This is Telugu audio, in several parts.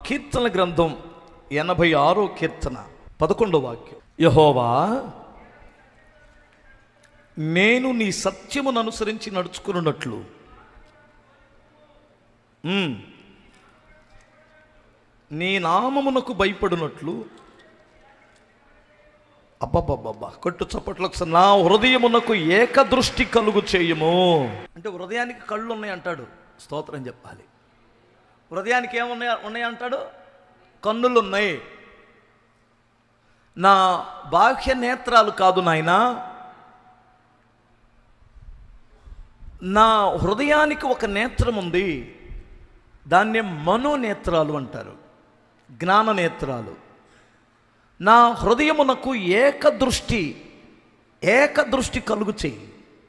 కీర్తన గ్రంథం ఎనభై ఆరో కీర్తన పదకొండో వాక్యం యహోవా నేను నీ సత్యమును అనుసరించి నడుచుకున్నట్లు ఉమ్, నీ నామమునకు భయపడినట్లు అబ్బబ్బబ్బబ్బా కొట్టు చప్పట్లు ఒకసారి నా హృదయమునకు ఏకదృష్టి కలుగు చేయము అంటే హృదయానికి కళ్ళు ఉన్నాయి అంటాడు స్తోత్రం చెప్పాలి హృదయానికి ఏమున్నాయి ఉన్నాయి అంటాడు కన్నులు ఉన్నాయి నా బాహ్య నేత్రాలు కాదు నాయనా నా హృదయానికి ఒక నేత్రం ఉంది దాన్నే మనోనేత్రాలు అంటారు జ్ఞాన నేత్రాలు నా హృదయమునకు ఏకదృష్టి ఏకదృష్టి కలుగు చెయ్యి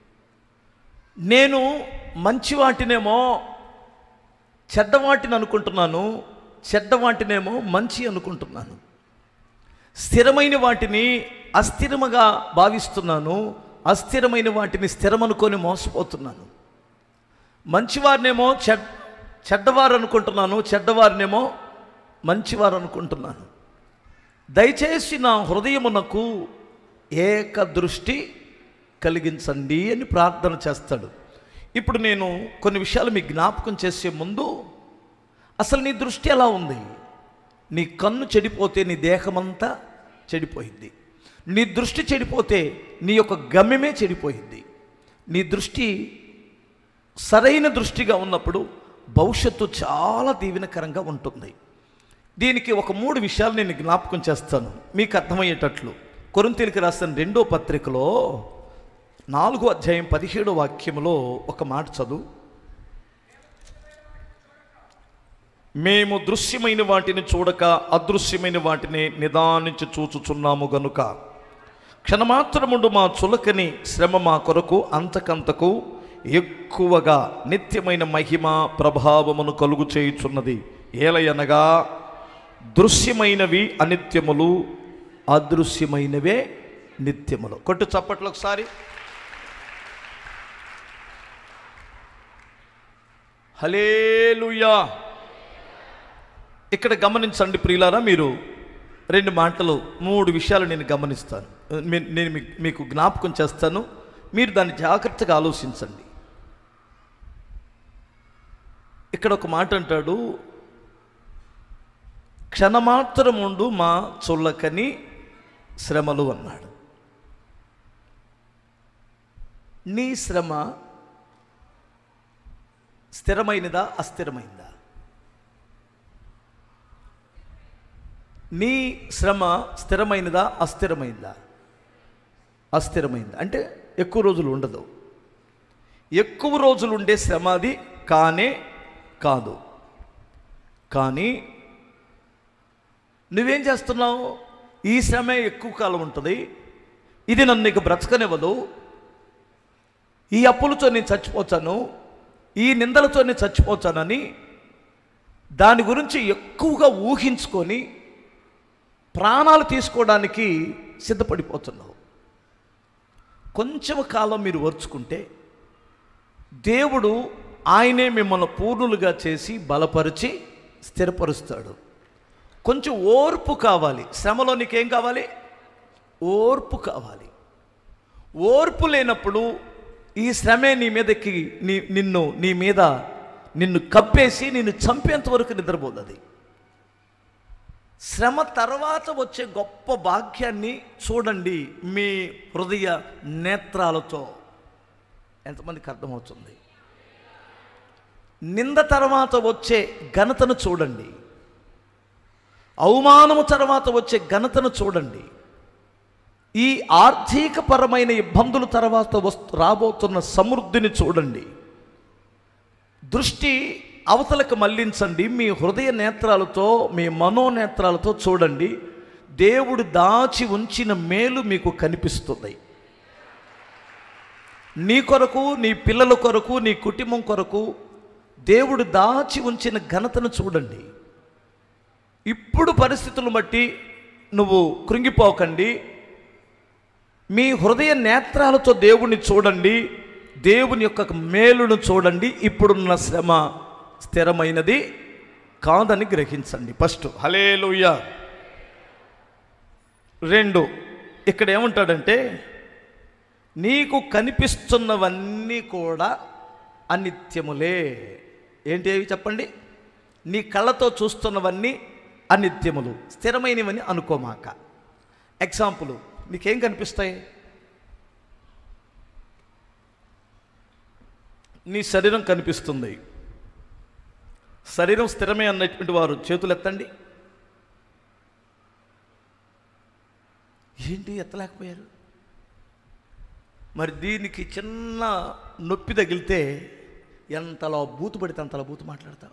నేను మంచి వాటినేమో చెడ్డవాటిని అనుకుంటున్నాను చెడ్డవాటినేమో మంచి అనుకుంటున్నాను స్థిరమైన వాటిని అస్థిరముగా భావిస్తున్నాను అస్థిరమైన వాటిని స్థిరమనుకొని మోసపోతున్నాను మంచివారినేమో చెడ్ చెడ్డవారు అనుకుంటున్నాను చెడ్డవారినేమో మంచివారు అనుకుంటున్నాను దయచేసి నా హృదయమునకు ఏక దృష్టి కలిగించండి అని ప్రార్థన చేస్తాడు ఇప్పుడు నేను కొన్ని విషయాలు మీకు జ్ఞాపకం చేసే ముందు అసలు నీ దృష్టి ఎలా ఉంది నీ కన్ను చెడిపోతే నీ దేహమంతా చెడిపోయింది నీ దృష్టి చెడిపోతే నీ యొక్క గమ్యమే చెడిపోయింది నీ దృష్టి సరైన దృష్టిగా ఉన్నప్పుడు భవిష్యత్తు చాలా దీవెనకరంగా ఉంటుంది దీనికి ఒక మూడు విషయాలు నేను జ్ఞాపకం చేస్తాను మీకు అర్థమయ్యేటట్లు కొరింతీలికి రాసిన రెండో పత్రికలో నాలుగో అధ్యాయం పదిహేడో వాక్యములో ఒక మాట చదువు మేము దృశ్యమైన వాటిని చూడక అదృశ్యమైన వాటిని నిదానించి చూచుచున్నాము గనుక క్షణమాత్రముండు మా చులకని శ్రమ మా కొరకు అంతకంతకు ఎక్కువగా నిత్యమైన మహిమ ప్రభావమును కలుగు చేయుచున్నది ఏలయనగా దృశ్యమైనవి అనిత్యములు అదృశ్యమైనవే నిత్యములు కొట్టు చప్పట్లు ఒకసారి హలేలుయా ఇక్కడ గమనించండి ప్రియులారా మీరు రెండు మాటలు మూడు విషయాలు నేను గమనిస్తాను మీ- నేను మీ- మీకు జ్ఞాపకం చేస్తాను మీరు దాన్ని జాగ్రత్తగా ఆలోచించండి ఇక్కడ ఒక మాట అంటాడు క్షణమాత్రముండు మా చొల్లకని శ్రమలు అన్నాడు నీ శ్రమ స్థిరమైనదా అస్థిరమైందా నీ శ్రమ స్థిరమైనదా అస్థిరమైందా అస్థిరమైందా అంటే ఎక్కువ రోజులు ఉండదు ఎక్కువ రోజులు ఉండే శ్రమ అది కానే కాదు కానీ నువ్వేం చేస్తున్నావు ఈ శ్రమే ఎక్కువ కాలం ఉంటుంది ఇది నన్ను నీకు బ్రతకనివ్వదు ఈ అప్పులతో నేను చచ్చిపోతాను ఈ నిందలతో నేను చచ్చిపోతానని దాని గురించి ఎక్కువగా ఊహించుకొని ప్రాణాలు తీసుకోవడానికి సిద్ధపడిపోతున్నావు కొంచెం కాలం మీరు ఓర్చుకుంటే దేవుడు ఆయనే మిమ్మల్ని పూర్ణులుగా చేసి బలపరిచి స్థిరపరుస్తాడు కొంచెం ఓర్పు కావాలి శ్రమలో నీకేం కావాలి ఓర్పు కావాలి ఓర్పు లేనప్పుడు ఈ శ్రమే నీ మీదకి నీ నిన్ను నీ మీద నిన్ను కప్పేసి నిన్ను చంపేంత వరకు నిద్రపోతుంది శ్రమ తర్వాత వచ్చే గొప్ప భాగ్యాన్ని చూడండి మీ హృదయ నేత్రాలతో ఎంతమందికి అర్థమవుతుంది నింద తర్వాత వచ్చే ఘనతను చూడండి అవమానము తర్వాత వచ్చే ఘనతను చూడండి ఈ ఆర్థికపరమైన ఇబ్బందుల తర్వాత వస్తు రాబోతున్న సమృద్ధిని చూడండి దృష్టి అవతలకు మళ్లించండి మీ హృదయ నేత్రాలతో మీ మనోనేత్రాలతో చూడండి దేవుడు దాచి ఉంచిన మేలు మీకు కనిపిస్తుంది నీ కొరకు నీ పిల్లల కొరకు నీ కుటుంబం కొరకు దేవుడు దాచి ఉంచిన ఘనతను చూడండి ఇప్పుడు పరిస్థితులను బట్టి నువ్వు కృంగిపోకండి మీ హృదయ నేత్రాలతో దేవుణ్ణి చూడండి దేవుని యొక్క మేలును చూడండి ఇప్పుడున్న శ్రమ స్థిరమైనది కాదని గ్రహించండి ఫస్ట్ హలేలుయ్య రెండు ఇక్కడ ఏమంటాడంటే నీకు కనిపిస్తున్నవన్నీ కూడా అనిత్యములే ఏంటి అవి చెప్పండి నీ కళ్ళతో చూస్తున్నవన్నీ అనిత్యములు స్థిరమైనవని అనుకోమాక ఎగ్జాంపుల్ నీకేం కనిపిస్తాయి నీ శరీరం కనిపిస్తుంది శరీరం స్థిరమే అన్నటువంటి వారు చేతులు ఎత్తండి ఏంటి ఎత్తలేకపోయారు మరి దీనికి చిన్న నొప్పి తగిలితే ఎంతలో బూతు పడితే అంతలా బూతు మాట్లాడతావు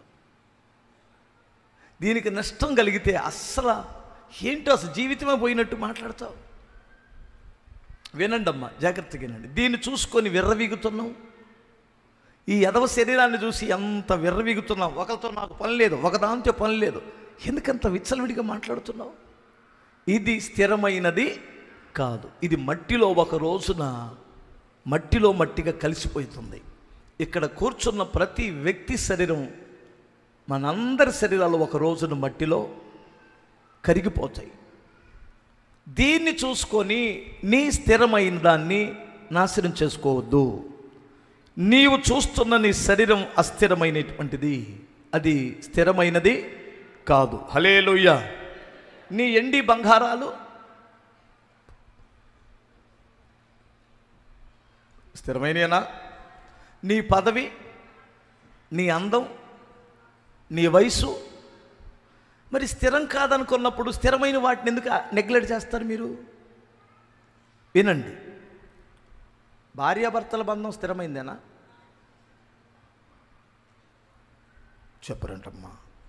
దీనికి నష్టం కలిగితే అస్సలు ఏంటో అసలు జీవితమే పోయినట్టు మాట్లాడతావు వినండి అమ్మా జాగ్రత్తగా వినండి దీన్ని చూసుకొని విర్రవీగుతున్నావు ఈ ఎదవ శరీరాన్ని చూసి ఎంత విర్రవీగుతున్నావు ఒకరితో నాకు పని లేదు ఒకదాంతో పని లేదు ఎందుకంత విచ్చలవిడిగా మాట్లాడుతున్నావు ఇది స్థిరమైనది కాదు ఇది మట్టిలో ఒక రోజున మట్టిలో మట్టిగా కలిసిపోతుంది ఇక్కడ కూర్చున్న ప్రతి వ్యక్తి శరీరం మనందరి శరీరాలు ఒక రోజున మట్టిలో కరిగిపోతాయి దీన్ని చూసుకొని నీ స్థిరమైన దాన్ని నాశనం చేసుకోవద్దు నీవు చూస్తున్న నీ శరీరం అస్థిరమైనటువంటిది అది స్థిరమైనది కాదు హలేలుయ్య నీ ఎండి బంగారాలు స్థిరమైననా నీ పదవి నీ అందం నీ వయసు మరి స్థిరం కాదనుకున్నప్పుడు స్థిరమైన వాటిని ఎందుకు నెగ్లెక్ట్ చేస్తారు మీరు వినండి భార్యాభర్తల బంధం స్థిరమైందేనా చెప్పరంటమ్మా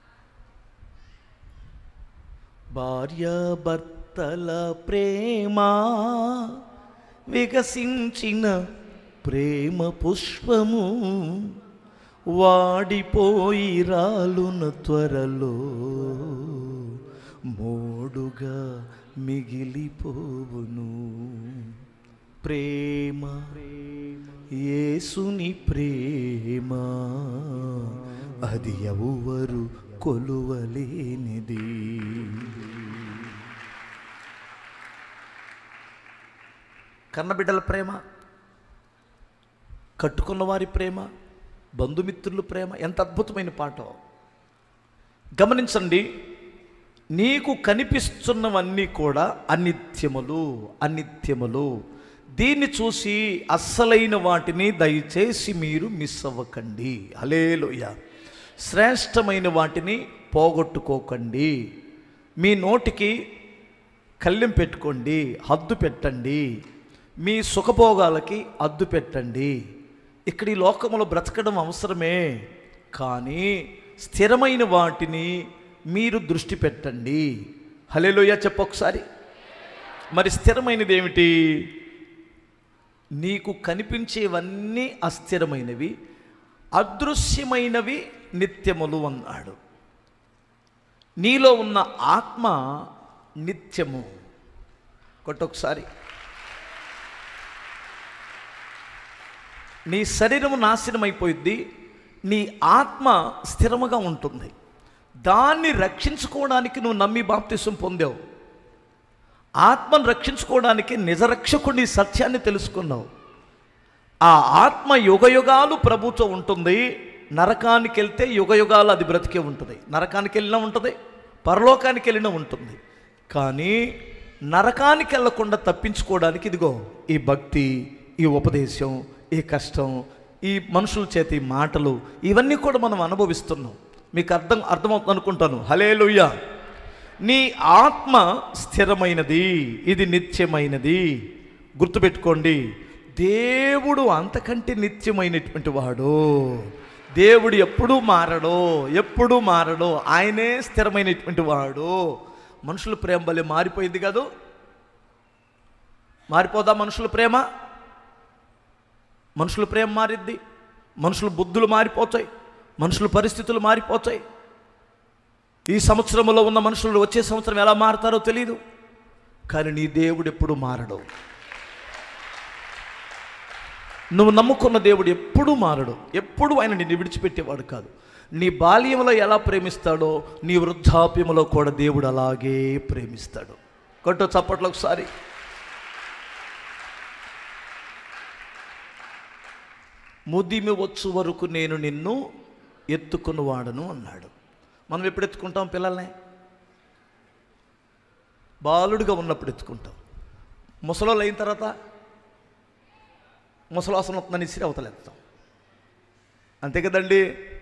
భార్యాభర్తల ప్రేమ వికసించిన ప్రేమ పుష్పము వాడిపోయి రాలున త్వరలో మోడుగా మిగిలిపోవును ప్రేమ యేసుని ప్రేమ అది ఎవరు కొలువలేనిది కన్నబిడ్డల ప్రేమ కట్టుకున్న వారి ప్రేమ బంధుమిత్రుల ప్రేమ ఎంత అద్భుతమైన పాట గమనించండి నీకు కనిపిస్తున్నవన్నీ కూడా అనిత్యములు అనిత్యములు దీన్ని చూసి అస్సలైన వాటిని దయచేసి మీరు మిస్ అవ్వకండి హలేలుయ శ్రేష్టమైన వాటిని పోగొట్టుకోకండి మీ నోటికి కళ్ళెం పెట్టుకోండి హద్దు పెట్టండి మీ సుఖభోగాలకి అద్దు పెట్టండి ఇక్కడ ఈ లోకంలో బ్రతకడం అవసరమే కానీ స్థిరమైన వాటిని మీరు దృష్టి పెట్టండి హలేలోయ చెప్పొకసారి మరి స్థిరమైనది ఏమిటి నీకు కనిపించేవన్నీ అస్థిరమైనవి అదృశ్యమైనవి నిత్యములు అన్నాడు నీలో ఉన్న ఆత్మ నిత్యము కొట్టొకసారి నీ శరీరము నాశనం అయిపోయింది నీ ఆత్మ స్థిరముగా ఉంటుంది దాన్ని రక్షించుకోవడానికి నువ్వు నమ్మి బాప్తిసం పొందావు ఆత్మను రక్షించుకోవడానికి నిజరక్షకుడి సత్యాన్ని తెలుసుకున్నావు ఆ ఆత్మ యుగయుగాలు ప్రభుతో ఉంటుంది నరకానికి వెళ్తే యుగయుగాలు అది బ్రతికే ఉంటుంది నరకానికి వెళ్ళినా ఉంటుంది పరలోకానికి వెళ్ళినా ఉంటుంది కానీ నరకానికి వెళ్ళకుండా తప్పించుకోవడానికి ఇదిగో ఈ భక్తి ఈ ఉపదేశం ఈ కష్టం ఈ మనుషుల చేతి మాటలు ఇవన్నీ కూడా మనం అనుభవిస్తున్నాం మీకు అర్థం అర్థమవుతుంది అనుకుంటాను హలేలుయ్య నీ ఆత్మ స్థిరమైనది ఇది నిత్యమైనది గుర్తుపెట్టుకోండి దేవుడు అంతకంటే నిత్యమైనటువంటి వాడు దేవుడు ఎప్పుడూ మారడు ఎప్పుడూ మారడు ఆయనే స్థిరమైనటువంటి వాడు మనుషుల ప్రేమ భలే మారిపోయింది కాదు మారిపోదా మనుషుల ప్రేమ మనుషుల ప్రేమ మారిద్ది మనుషుల బుద్ధులు మారిపోతాయి మనుషుల పరిస్థితులు మారిపోతాయి ఈ సంవత్సరంలో ఉన్న మనుషులు వచ్చే సంవత్సరం ఎలా మారుతారో తెలియదు కానీ నీ దేవుడు ఎప్పుడు మారడు నువ్వు నమ్ముకున్న దేవుడు ఎప్పుడూ మారడు ఎప్పుడు ఆయన నిన్ను విడిచిపెట్టేవాడు కాదు నీ బాల్యంలో ఎలా ప్రేమిస్తాడో నీ వృద్ధాప్యంలో కూడా దేవుడు అలాగే ప్రేమిస్తాడు కొట్టు చప్పట్లు ఒకసారి ముదిమి వచ్చు వరకు నేను నిన్ను ఎత్తుకునివాడను అన్నాడు మనం ఎప్పుడు ఎత్తుకుంటాం పిల్లల్ని బాలుడిగా ఉన్నప్పుడు ఎత్తుకుంటాం ముసలోళ్ళు అయిన తర్వాత ముసలాసనం వస్తుందని ఇసిరి అవతలెత్తాం అంతే కదండి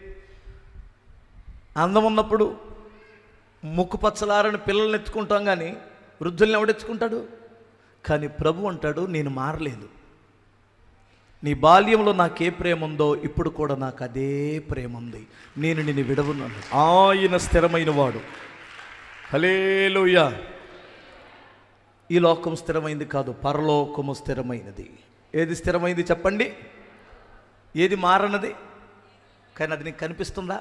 అందం ఉన్నప్పుడు ముక్కు పచ్చలారని పిల్లల్ని ఎత్తుకుంటాం కానీ వృద్ధుల్ని ఎవడెత్తుకుంటాడు కానీ ప్రభు అంటాడు నేను మారలేదు నీ బాల్యంలో నాకే ప్రేమ ఉందో ఇప్పుడు కూడా నాకు అదే ప్రేమ ఉంది నేను నిన్ను విడవున్నాను ఆయన స్థిరమైన వాడు హలేలుయా ఈ లోకం స్థిరమైంది కాదు పరలోకము స్థిరమైనది ఏది స్థిరమైంది చెప్పండి ఏది మారనది కానీ అది నీకు కనిపిస్తుందా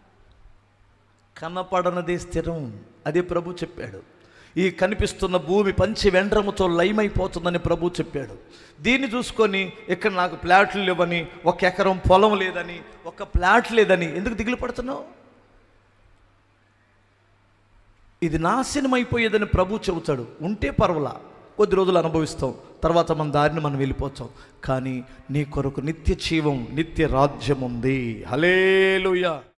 కనపడనదే స్థిరం అదే ప్రభు చెప్పాడు ఈ కనిపిస్తున్న భూమి పంచి వెండ్రముతో లయమైపోతుందని ప్రభు చెప్పాడు దీన్ని చూసుకొని ఇక్కడ నాకు ప్లాట్లు లేవని ఒక ఎకరం పొలం లేదని ఒక ప్లాట్ లేదని ఎందుకు దిగులు పడుతున్నావు ఇది నాశనం అయిపోయేదని ప్రభు చెబుతాడు ఉంటే పర్వాలా కొద్ది రోజులు అనుభవిస్తాం తర్వాత మన దారిని మనం వెళ్ళిపోతాం కానీ నీ కొరకు నిత్య జీవం నిత్య రాజ్యం ఉంది హలేలుయా